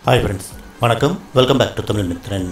hi friends வணக்கம் welcome back to Tamil Mithran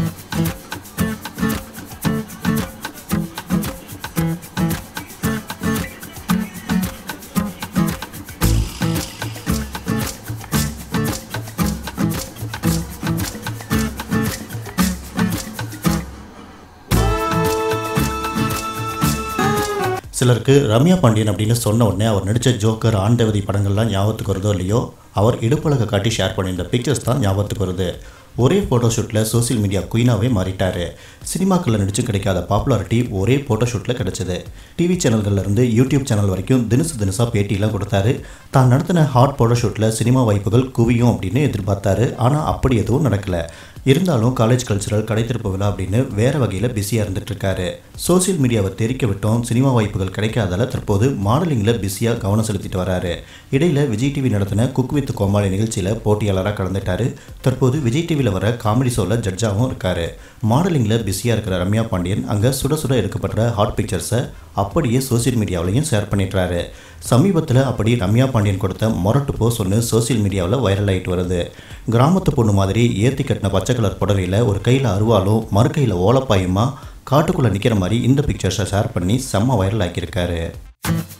சிலருக்கு ரம்யா பாண்டியன் அப்படின்னு சொன்ன உடனே அவர் நடித்த ஜோக்கர் ஆண் தேவதை படங்கள்லாம் ஞாபகத்துக்கு வருதோ இல்லையோ அவர் இடுப்பழக காட்டி ஷேர் பண்ணியிருந்த பிக்சர்ஸ் தான் ஞாபகத்துக்கு வருது ஒரே ஃபோட்டோ ஷூட்டில் சோஷியல் மீடியா குயினாவே மாறிட்டார் சினிமாக்களில் நடிச்சு கிடைக்காத பாப்புலாரிட்டி ஒரே ஃபோட்டோ ஷூட்டில் கிடைச்சது டிவி சேனல்கள்ல இருந்து யூடியூப் சேனல் வரைக்கும் தினசு தினசாக பேட்டியெல்லாம் கொடுத்தாரு தான் நடத்தின ஹாட் ஃபோட்டோ ஷூட்டில் சினிமா வாய்ப்புகள் குவியும் அப்படின்னு எதிர்பார்த்தாரு ஆனால் அப்படி எதுவும் நடக்கல இருந்தாலும் காலேஜ் கல்ச்சரல் கடைத்திருப்பு விழா அப்படின்னு வேறு வகையில் பிஸியாக இருந்துட்டு இருக்காரு சோஷியல் மீடியாவை தெரிக்க விட்டோம் சினிமா வாய்ப்புகள் கிடைக்காதால தற்போது மாடலிங்கில் பிஸியாக கவனம் செலுத்திட்டு வராரு இடையில விஜய் டிவி நடத்தின குக் வித் கோமாளி நிகழ்ச்சியில் போட்டியாளராக கலந்துட்டாரு தற்போது விஜய் டிவியில் வர காமெடி ஷோவில் ஜட்ஜாகவும் இருக்காரு மாடலிங்கில் பிஸியாக இருக்கிற ரம்யா பாண்டியன் அங்கே சுட சுட எடுக்கப்பட்ட ஹாட் பிக்சர்ஸை அப்படியே சோஷியல் மீடியாவிலையும் ஷேர் பண்ணிடுறாரு சமீபத்தில் அப்படி ரம்யா பாண்டியன் கொடுத்த மொரட்டு போஸ் ஒன்று சோஷியல் மீடியாவில் வைரல் ஆகிட்டு வருது கிராமத்து பொண்ணு மாதிரி ஏற்றி கட்டின பச்சை கலர் புடவையில் ஒரு கையில் அருவாலும் மறு கையில் ஓலப்பாயுமா காட்டுக்குள்ளே நிற்கிற மாதிரி இந்த பிக்சர்ஸை ஷேர் பண்ணி செம்ம வைரல் ஆக்கியிருக்காரு